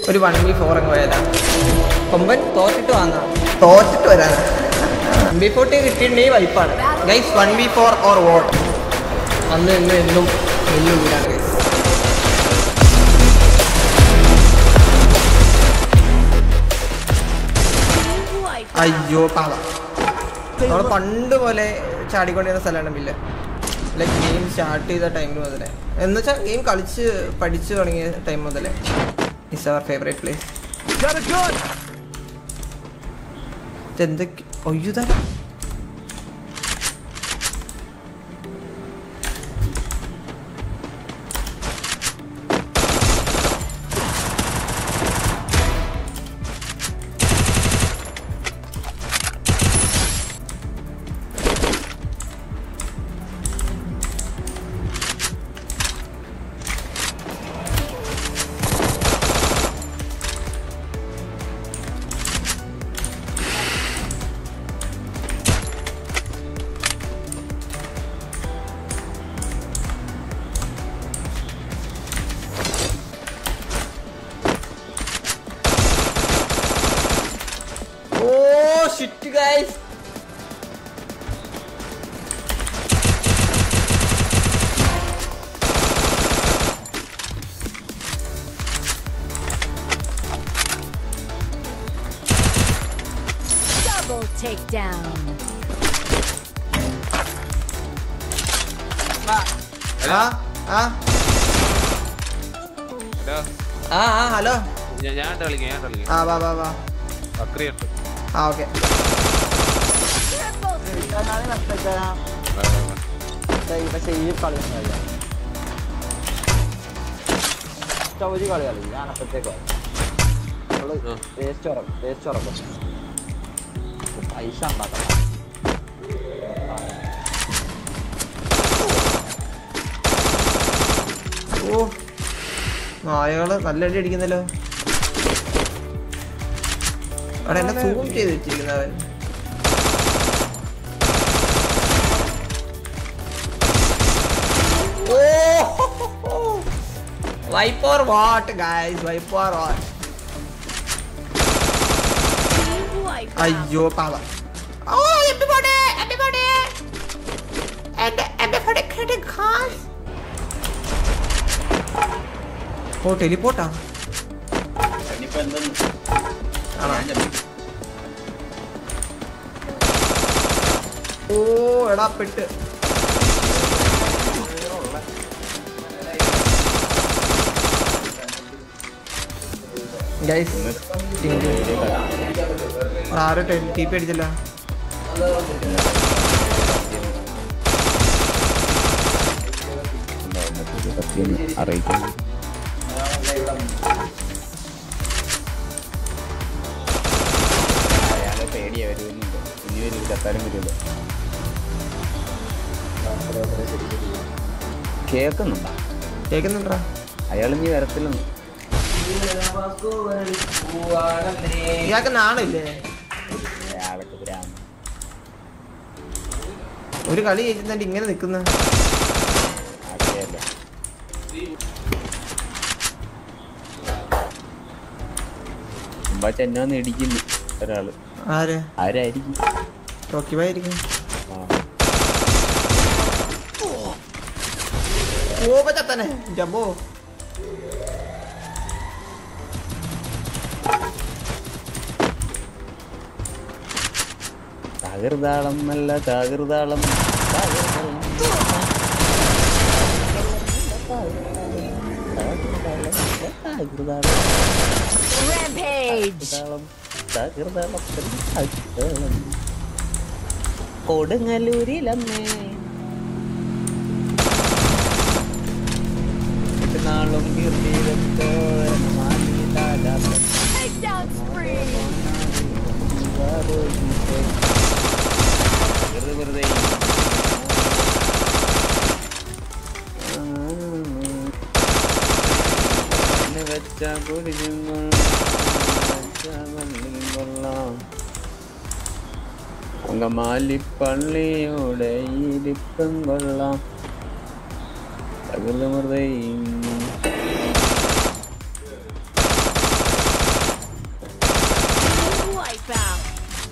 ഒരു one B four അങ്ങ് പോയതാ കൊമ്പൻ തോറ്റിട്ട് വാങ്ങാം തോറ്റിട്ട് വരാനാ വൺ ബി ഫോർട്ടി കിട്ടിയിട്ടുണ്ടെങ്കിൽ വൈപ്പാണ് guys one B four or what അന്ന് ഇന്ന് എന്നും വെല്ലുവിളിയാണ് ഗൈസ് അയ്യോ പാവ നമ്മൾ പണ്ട് പോലെ ചാടിക്കൊണ്ടിരുന്ന സ്ഥലമാണ് ബില്ല് ലൈക്ക് ഗെയിം സ്റ്റാർട്ട് ചെയ്ത ടൈം മുതലേ എന്ന് വെച്ചാൽ ഗെയിം കളിച്ച് പഠിച്ചു തുടങ്ങിയ ടൈം മുതലേ ഇസ് അവർ ഫേവറേറ്റ് പ്ലേസ് ഇതെന്തൊക്കെ അയ്യോ ഇതാ oh shit guys Double takedown. ആ ആ ഹലോ ആ ആ ഹലോ ഞാൻ ഞാൻ കളിക്കാം ഞാൻ കളിക്കാം ആ വാ വാ വാ ബക്രിയുണ്ട് ആ ഓക്കെ പക്ഷെ ഈ കളി ഒന്നും അറിയാം ഒരു കളി കളി ഞാൻ അപ്പഴത്തേക്ക് നമ്മള് ആ. ടേസ്റ്റ് ഉറക്കും ടേസ്റ്റ് ഉറക്കും പൈസ ഉണ്ടാക്കണം ഓ നായകള് നല്ല അടി അടിക്കുന്നല്ലോ അവിടെ എന്നെ സൂം ചെയ്ത് വെച്ചിരിക്കുന്നവൻ wipe or what guys wipe or what അയ്യോ പാവ ഓ എംബിബോഡി എംബിബോഡി എന്റെ എംബിബോഡി ക്രിട്ടിക് ഖാസ് ഓ ടെലിപ്പോർട്ടാ ആണോ? ഓ എടാ പെട്ട് ഗൈസ് ആരോ ടി പി അടിച്ചല്ല അറിയിക്കുന്നു അയാളെ പേടിയാ വരുന്നുണ്ട് ഇനി വരും ചത്താലും വരുമല്ലോ കേൾക്കുന്നുണ്ടോ കേൾക്കുന്നുണ്ടാ അയാൾ ഇനി വരത്തില്ലെന്ന് ഇയാൾക്ക് നാണില്ലേ അയാൾക്ക് ഭ്രാന്ത്. ഒരു കളി ജയിച്ചിട്ട് ഇങ്ങനെ നിക്കുന്ന ആക്കിയല്ല. മുമ്പാ ചെന്നാന്ന് ഇടിക്കുന്നു ഒരാള് ആര് ആരായിരിക്കും ടോക്കി ആയിരിക്കും ആ. ഓ പറ്റത്തന്നെ ജമ്പോ തകൃതാളം നല്ല തകൃതാളം തകൃതാളം. തകൃതാളം Rampage. തകൃതാളം തകൃതാളം തകൃതാളം കൊടുങ്ങല്ലൂരിലമ്മേ നാളും കീർത്തിയിലെത്തോളം മാനിതാലാപം Takedown spree. വെറുതെ വെറുതെ വെച്ച കുരിശുങ്ങൾ കൊള്ളാം അങ്കമാലിപ്പള്ളിയുടെ ഇരിപ്പം കൊള്ളാം തകർന്ന് വെറുതെ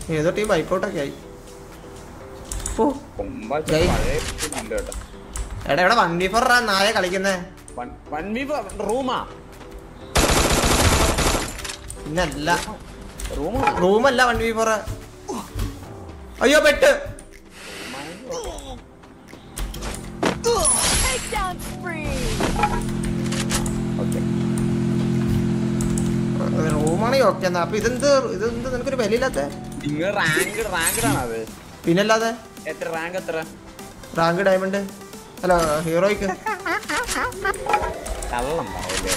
ഏതോ ടീം ബൈക്കൗട്ടൊക്കെ ആയി ഓ കൊമ്പ ജയ്. പഴയ ഉണ്ട് കേട്ടോ എടാ ഇവിടെ വൺ വി ഫോർ നായ കളിക്കുന്നേ വൺ- വൺ വി റൂമാ പിന്നല്ല റൂമാ റൂമല്ല വൺ വി ഫോർ അയ്യോ പെട്ട് Takedown spree. ഓക്കെ റൂമാണെങ്കിൽ ഓക്കെ എന്നാ അപ്പൊ ഇതെന്ത് ഇതെന്ത് നിനക്കൊരു വിലയില്ലാത്ത നിങ്ങൾ റാങ്ക് റാങ്ക്ഡാണ് അത് പിന്നല്ലാതെ എത്ര റാങ്ക് എത്ര റാങ്ക് ഡയമണ്ട് അല്ല ഹീറോയ്ക്ക് കള്ളം പറയല്ലേ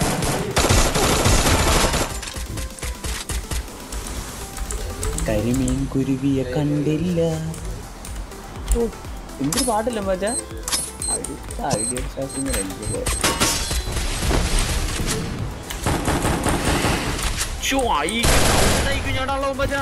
കരിമീൻ കുരുവിയെ കണ്ടില്ല എന്തൊരു പാട്ടില്ല മച്ചാ ഐഡിയ ഞാടാളോ മച്ചാ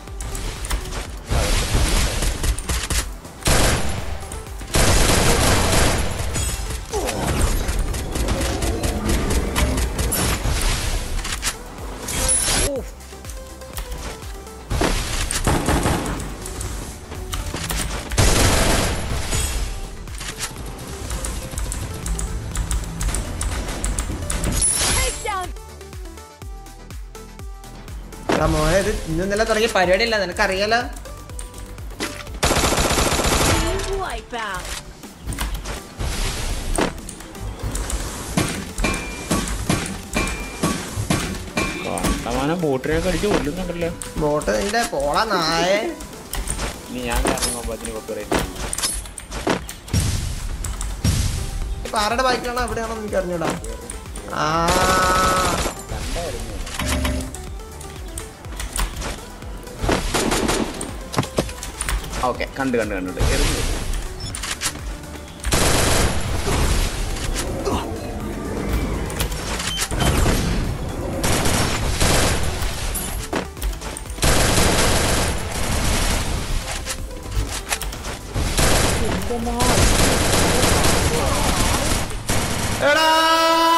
Takedown. എടാ മോനെ ഇത് ഇന്നലെ തുടങ്ങിയ പരിപാടിയല്ല നിനക്കറിയാലോ Wipeout. കണ്ടമാനം ബോട്ടിനൊക്കെ അടിച്ച് കൊല്ലുന്നുണ്ടല്ലോ ബോട്ട് നിന്റെ പോള നായ ഇനി ഞാൻ കാരണം കൊമ്പത്തിന് കോപ്പറേറ്റ് ഇപ്പൊ ആരുടെ ബൈക്കിലാണോ എവിടെയാണോ എനിക്ക് അറിഞ്ഞൂടാ ആ ഓക്കെ കണ്ട് കണ്ട് കണ്ടിട്ട് എറിഞ്ഞു എടാ